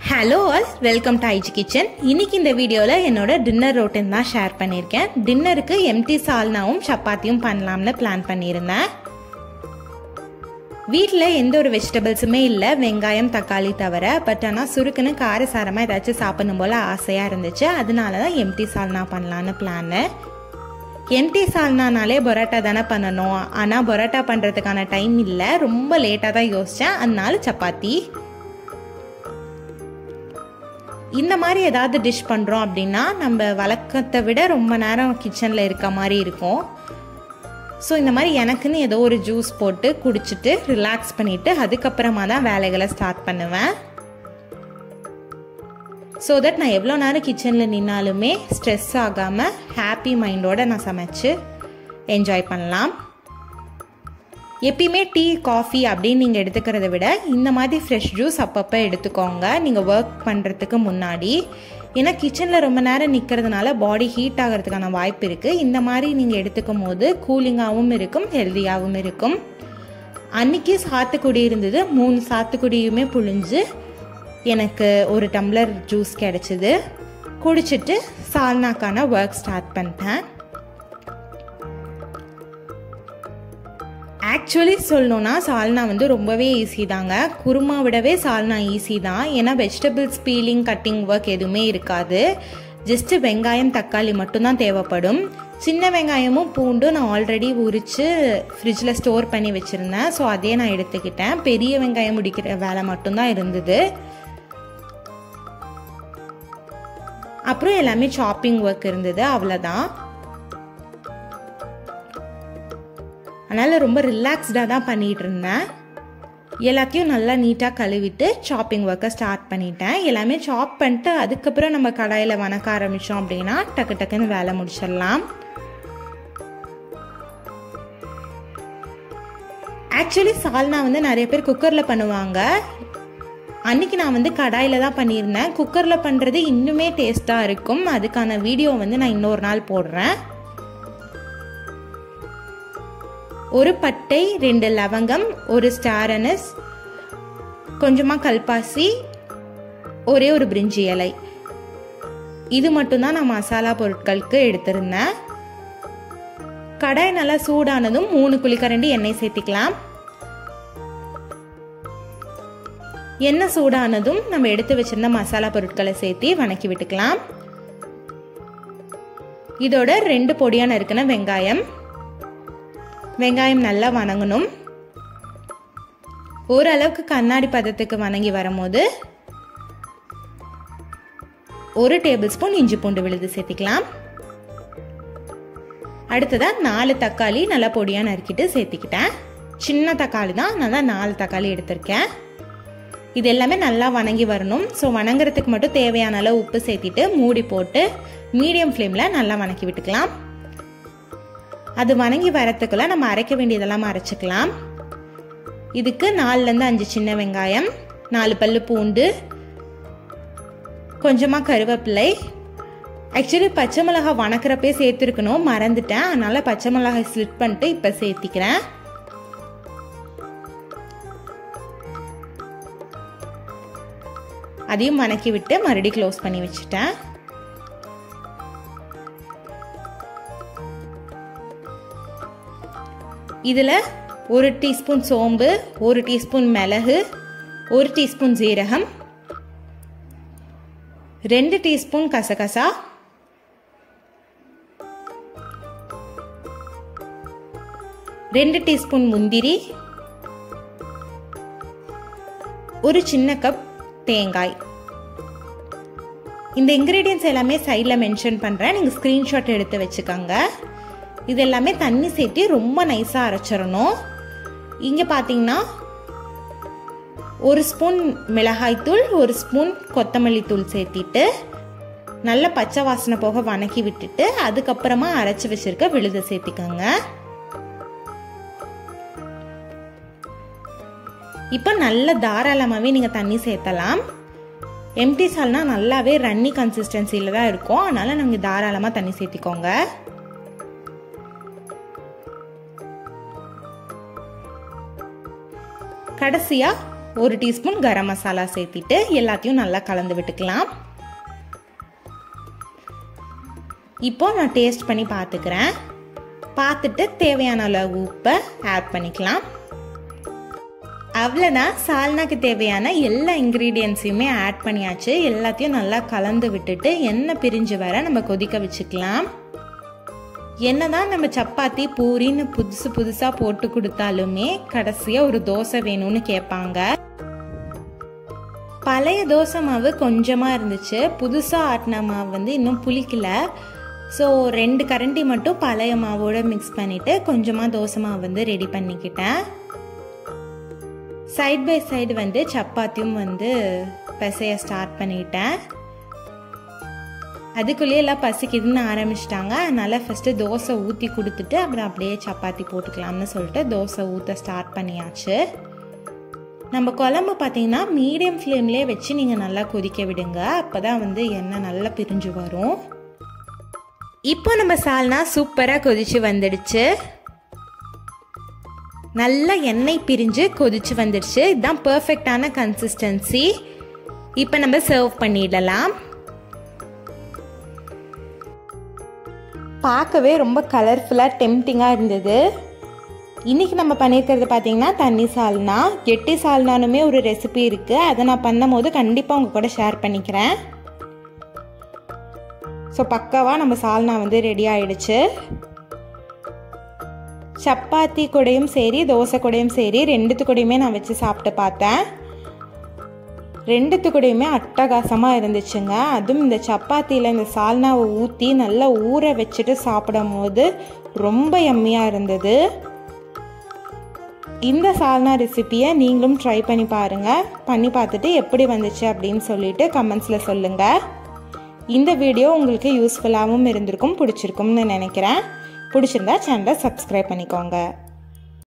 hello all welcome to I G kitchen இன்னைக்கு இந்த வீடியோவில் என்னோட டின்னர் ரொட்டீன் தான் ஷேர் பண்ணியிருக்கேன் டின்னருக்கு எம்டி சால்னாவும் சப்பாத்தியும் பண்ணலாம்னு பிளான் பண்ணியிருந்தேன் வீட்டில் எந்த ஒரு வெஜிடபிள்ஸுமே இல்லை வெங்காயம் தக்காளி தவிர பட் ஆனால் சுருக்குன்னு காரசாரமாக ஏதாச்சும் சாப்பிடணும் போல் ஆசையாக இருந்துச்சு அதனால தான் எம்டி சால்னா பண்ணலான்னு பிளான்னு எம்டி சால்னானாலே பரோட்டா தானே பண்ணணும் ஆனால் பரோட்டா பண்ணுறதுக்கான டைம் இல்லை ரொம்ப லேட்டாக தான் யோசித்தேன் அதனால சப்பாத்தி இந்த மாதிரி ஏதாவது டிஷ் பண்ணுறோம் அப்படின்னா நம்ம வழக்கத்தை விட ரொம்ப நேரம் கிச்சனில் இருக்க மாதிரி இருக்கும் ஸோ இந்த மாதிரி எனக்குன்னு ஏதோ ஒரு ஜூஸ் போட்டு குடிச்சிட்டு ரிலாக்ஸ் பண்ணிவிட்டு அதுக்கப்புறமா தான் வேலைகளை ஸ்டார்ட் பண்ணுவேன் ஸோ தட் நான் எவ்வளோ நேரம் கிச்சனில் நின்னாலுமே ஸ்ட்ரெஸ் ஆகாமல் ஹாப்பி மைண்டோடு நான் சமைச்சு என்ஜாய் பண்ணலாம் எப்பயுமே டீ காஃபி அப்படின்னு நீங்கள் எடுத்துக்கிறத விட இந்த மாதிரி ஃப்ரெஷ் ஜூஸ் அப்பப்போ எடுத்துக்கோங்க நீங்கள் ஒர்க் பண்ணுறதுக்கு முன்னாடி ஏன்னா கிச்சனில் ரொம்ப நேரம் நிற்கிறதுனால பாடி ஹீட் ஆகிறதுக்கான வாய்ப்பு இருக்குது இந்த மாதிரி நீங்கள் எடுத்துக்கும் போது கூலிங்காகவும் இருக்கும் ஹெல்த்தியாகவும் இருக்கும் அன்றைக்கி சாத்துக்குடி இருந்தது மூணு சாத்துக்குடியுமே புழிஞ்சு எனக்கு ஒரு டம்ளர் ஜூஸ் கிடச்சிது குடிச்சிட்டு சால்னாக்கான ஒர்க் ஸ்டார்ட் பண்ணிட்டேன் ஆக்சுவலி சொல்லணுன்னா சால்னா வந்து ரொம்பவே ஈஸி தாங்க குருமா விடவே சால்னா ஈஸி தான் ஏன்னா வெஜிடபிள்ஸ் பீலிங் கட்டிங் ஒர்க் எதுவுமே இருக்காது ஜஸ்ட்டு வெங்காயம் தக்காளி மட்டும்தான் தேவைப்படும் சின்ன வெங்காயமும் பூண்டும் நான் ஆல்ரெடி உரித்து ஃப்ரிட்ஜில் ஸ்டோர் பண்ணி வச்சுருந்தேன் ஸோ அதே நான் எடுத்துக்கிட்டேன் பெரிய வெங்காயம் முடிக்கிற வேலை மட்டும்தான் இருந்தது அப்புறம் எல்லாமே சாப்பிங் ஒர்க் இருந்தது அவ்வளோதான் அதனால் ரொம்ப ரிலாக்ஸ்டாக தான் பண்ணிகிட்டு இருந்தேன் எல்லாத்தையும் நல்லா நீட்டாக கழுவிட்டு சாப்பிங் ஒர்க்கை ஸ்டார்ட் பண்ணிட்டேன் எல்லாமே சாப் பண்ணிட்டு அதுக்கப்புறம் நம்ம கடாயில் வணக்க ஆரம்பித்தோம் அப்படின்னா டக்கு டக்குன்னு வேலை முடிச்சிடலாம் ஆக்சுவலி சால்னா வந்து நிறைய பேர் குக்கரில் பண்ணுவாங்க அன்றைக்கி நான் வந்து கடாயில் தான் பண்ணியிருந்தேன் குக்கரில் பண்ணுறது இன்னுமே டேஸ்ட்டாக இருக்கும் அதுக்கான வீடியோ வந்து நான் இன்னொரு நாள் போடுறேன் ஒரு பட்டை ரெண்டு லவங்கம் ஒரு ஸ்டார் அனஸ் கொஞ்சமாக கல்பாசி ஒரே ஒரு பிரிஞ்சி இலை இது மட்டும்தான் நான் மசாலா பொருட்களுக்கு எடுத்திருந்தேன் கடாய் நல்லா சூடானதும் மூணு குழிக்கரண்டி எண்ணெய் சேர்த்திக்கலாம் எண்ணெய் சூடானதும் நம்ம எடுத்து வச்சிருந்த மசாலா பொருட்களை சேர்த்து வணக்கி விட்டுக்கலாம் இதோட ரெண்டு பொடியான இருக்குன வெங்காயம் வெங்காயம் நல்லா வணங்கணும் ஓரளவுக்கு கண்ணாடி பதத்துக்கு வணங்கி வரும்போது ஒரு டேபிள் ஸ்பூன் இஞ்சி பூண்டு விழுது சேர்த்திக்கலாம் அடுத்ததாக நாலு தக்காளி நல்லா பொடியாக நறுக்கிட்டு சேர்த்திக்கிட்டேன் சின்ன தக்காளி தான் நான் தான் நாலு தக்காளி எடுத்திருக்கேன் இது எல்லாமே நல்லா வணங்கி வரணும் ஸோ வணங்குறதுக்கு மட்டும் தேவையான அளவு உப்பு சேர்த்திட்டு மூடி போட்டு மீடியம் ஃப்ளேமில் நல்லா வணக்கி விட்டுக்கலாம் அது வணங்கி வரத்துக்குள்ள நம்ம அரைக்க வேண்டியதெல்லாம் அரைச்சிக்கலாம் இதுக்கு நாலுலேருந்து அஞ்சு சின்ன வெங்காயம் நாலு பல்லு பூண்டு கொஞ்சமாக கருவேப்பிலை ஆக்சுவலி பச்சை மிளகாய் வணக்கிறப்பே சேர்த்துருக்கணும் மறந்துட்டேன் அதனால் பச்சை மிளகாய் ஸ்லிட் பண்ணிட்டு இப்போ சேர்த்திக்கிறேன் அதையும் வணக்கி விட்டு மறுபடியும் க்ளோஸ் பண்ணி வச்சுட்டேன் இதில் ஒரு டீஸ்பூன் சோம்பு ஒரு டீஸ்பூன் மிளகு ஒரு டீஸ்பூன் ஜீரகம் ரெண்டு டீஸ்பூன் கசகசா ரெண்டு டீஸ்பூன் முந்திரி ஒரு சின்ன கப் தேங்காய் இந்த இன்க்ரீடியன்ஸ் எல்லாமே சைடில் மென்ஷன் பண்ணுறேன் நீங்கள் ஸ்க்ரீன்ஷாட் எடுத்து வச்சுக்கோங்க இது எல்லாமே தண்ணி சேர்த்து ரொம்ப நைஸாக அரைச்சிடணும் இங்கே பார்த்தீங்கன்னா ஒரு ஸ்பூன் மிளகாய்த்தூள் ஒரு ஸ்பூன் கொத்தமல்லி தூள் சேர்த்திட்டு நல்ல பச்சை வாசனை போக வணக்கி விட்டுட்டு அதுக்கப்புறமா அரைச்சி வச்சிருக்க விழுதை சேர்த்திக்கோங்க இப்போ நல்ல தாராளமாகவே நீங்கள் தண்ணி சேர்த்தலாம் எம்டி சால்னா நல்லாவே ரன்னி கன்சிஸ்டன்சியில் தான் இருக்கும் அதனால் நீங்கள் தாராளமாக தண்ணி சேர்த்திக்கோங்க கடைசியாக ஒரு டீஸ்பூன் கரம் மசாலா சேர்த்திட்டு எல்லாத்தையும் நல்லா கலந்து விட்டுக்கலாம் இப்போ நான் டேஸ்ட் பண்ணி பார்த்துக்கிறேன் பார்த்துட்டு தேவையான அளவு உப்பை ஆட் பண்ணிக்கலாம் அவ்வளோதான் சால்னாக்கு தேவையான எல்லா இன்க்ரீடியன்ஸையுமே ஆட் பண்ணியாச்சு எல்லாத்தையும் நல்லா கலந்து விட்டுட்டு எண்ணெய் பிரிஞ்சு வர நம்ம கொதிக்க வச்சுக்கலாம் என்னதான் நம்ம சப்பாத்தி பூரின்னு புதுசு புதுசாக போட்டு கொடுத்தாலுமே கடைசியாக ஒரு தோசை வேணும்னு கேட்பாங்க பழைய தோசை மாவு கொஞ்சமாக இருந்துச்சு புதுசாக ஆட்டின மாவு வந்து இன்னும் புளிக்கல ஸோ ரெண்டு கரண்டி மட்டும் பழைய மாவோட மிக்ஸ் பண்ணிவிட்டு கொஞ்சமாக தோசை மாவு வந்து ரெடி பண்ணிக்கிட்டேன் சைட் பை சைடு வந்து சப்பாத்தியும் வந்து பிசைய ஸ்டார்ட் பண்ணிட்டேன் அதுக்குள்ளேயே எல்லாம் பசிக்குதுன்னு ஆரம்பிச்சிட்டாங்க அதனால் ஃபஸ்ட்டு தோசை ஊற்றி கொடுத்துட்டு அப்புறம் அப்படியே சப்பாத்தி போட்டுக்கலாம்னு சொல்லிட்டு தோசை ஊற்ற ஸ்டார்ட் பண்ணியாச்சு நம்ம குழம்பு பார்த்தீங்கன்னா மீடியம் ஃப்ளேம்லேயே வச்சு நீங்கள் நல்லா கொதிக்க விடுங்க அப்போ தான் வந்து எண்ணெய் நல்லா பிரிஞ்சு வரும் இப்போ நம்ம சால்னா சூப்பராக கொதிச்சு வந்துடுச்சு நல்லா எண்ணெய் பிரிஞ்சு கொதிச்சு வந்துடுச்சு இதுதான் பர்ஃபெக்டான கன்சிஸ்டன்சி இப்போ நம்ம சர்வ் பண்ணிடலாம் பார்க்கவே ரொம்ப கலர்ஃபுல்லாக டெம்டிங்காக இருந்தது இன்றைக்கி நம்ம பண்ணியிருக்கிறது பார்த்தீங்கன்னா தண்ணி சால்னா கெட்டி சால்னானுமே ஒரு ரெசிபி இருக்குது அதை நான் பண்ணும் போது கண்டிப்பாக உங்கள் கூட ஷேர் பண்ணிக்கிறேன் ஸோ பக்காவாக நம்ம சால்னா வந்து ரெடி ஆயிடுச்சு சப்பாத்தி கூடையும் சரி தோசை கூடையும் சரி ரெண்டுத்து கூடையுமே நான் வச்சு சாப்பிட்டு பார்த்தேன் ரெண்டுத்து கூடையுமே அட்டகாசமாக இருந்துச்சுங்க அதுவும் இந்த சப்பாத்தியில் இந்த சால்னாவை ஊற்றி நல்லா ஊற வச்சுட்டு சாப்பிடும் போது ரொம்ப எம்மியாக இருந்தது இந்த சால்னா ரெசிப்பியை நீங்களும் ட்ரை பண்ணி பாருங்கள் பண்ணி பார்த்துட்டு எப்படி வந்துச்சு அப்படின்னு சொல்லிட்டு கமெண்ட்ஸில் சொல்லுங்கள் இந்த வீடியோ உங்களுக்கு யூஸ்ஃபுல்லாகவும் இருந்திருக்கும் பிடிச்சிருக்கும்னு நினைக்கிறேன் பிடிச்சிருந்தா சேனலை சப்ஸ்கிரைப் பண்ணிக்கோங்க